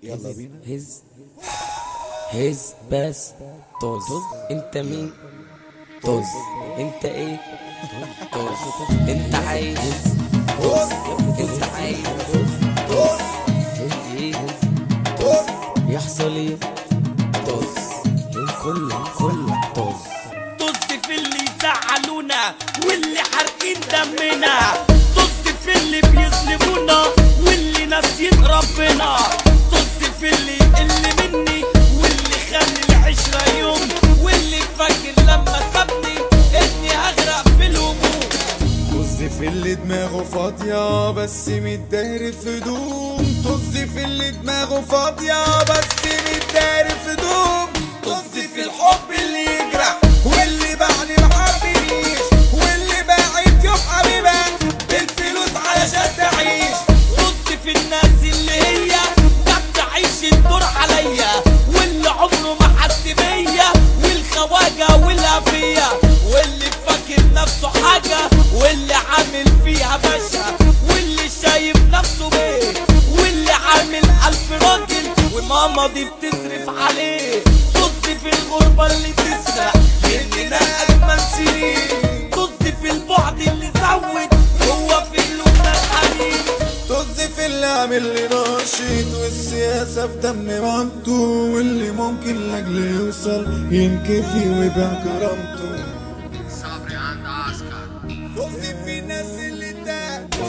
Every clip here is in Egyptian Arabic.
يلا بينا هز هز بس طز انت مين طز انت ايه طز انت عايز طز انت عايز طز ايه يحصل ايه طز كله كله طز طز في اللي يزعلونا واللي حارقين دمنا طز في اللي بيظلمونا واللي ناسيين ربنا طز في اللي اللي مني واللي خلي العشرة يوم واللي فاكر لما سابني اني هغرق في الهموم طز في اللي دماغه فاضية بس متداري في هدوم طز في اللي دماغه فاضية بس متداري في هدوم طز في الحب اللي يجرح واللي باعني محبنيش واللي باعت يوم حبيبها بالفلوس علشان تعيش طز في الناس اللي هي جت تعيش الدور عليا واللي عمره ما حس بيا والخواجة والهفية واللي فاكر نفسه حاجة واللي عامل فيها باشا واللي شايف نفسه بيه واللي عامل ألف راجل وماما دي بتصرف عليه طز في الغربة اللي تسرق مننا أجمل سنين طز في البعد اللي زود هو في قلوبنا الحنين طز في اللي عامل لي ناشط والسياسة في دم مامته واللي ممكن لاجل يوصل ينكفي ويبيع كرامته صبري عند عسكر طز في الناس اللي تاكل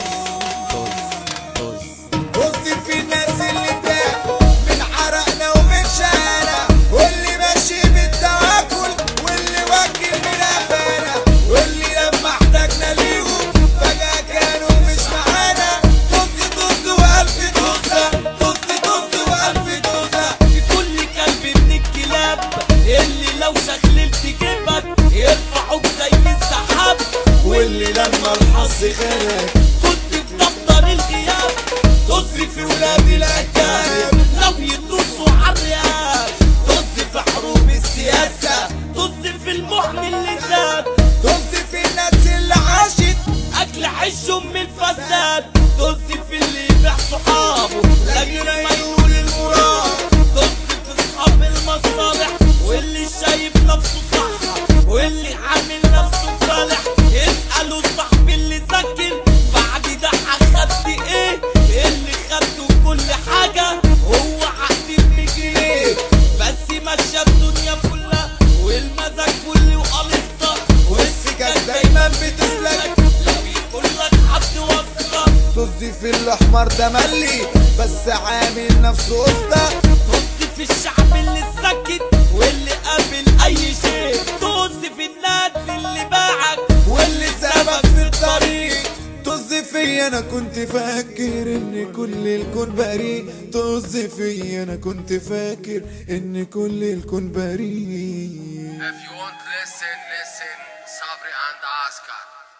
طز طز في الناس اللي تاكل من عرقنا ومن شقانا واللي ماشي بالتواكل واللي واكل من قفانا واللي لما احتاجنا ليهم فجأة كانوا مش معانا طز طز وألف طزة طز طز وألف طزة في كل كلب من الكلاب اللي لو شخللت جيبك يرفعوك زي السحاب واللي لما الحظ خانك كنت في دفتر الغياب طز في ولاد العتاب لو يدوسوا عالرياض طز في حروب السياسة طز في المحمي اللي زاد طز في الناس اللي عاشت اكل عيشهم من الفساد طز في اللي يبيع صحابه لاجل ما يقول المراد طز في اصحاب المصالح واللي شايف نفسه صح واللي عامل نفسه صالح اسألوا صاحبي اللي ذاكر بعد ده اخدت ايه اللي خدته كل حاجة هو عقد بجنيه بس ماشية الدنيا كلها والمزاج كله قليطة والسكك دايما بتسلك لو يقول لك حد وصلك طز في الاحمر ده ملي بس عامل نفسه قصة طز في الشعب اللي سكت واللي قابل اي شيء طز في الناس اللي باعك واللي سابك في الطريق طز في انا كنت فاكر ان كل الكون بريء طز في انا كنت فاكر ان كل الكون بريء If you want listen listen صبري عند عسكر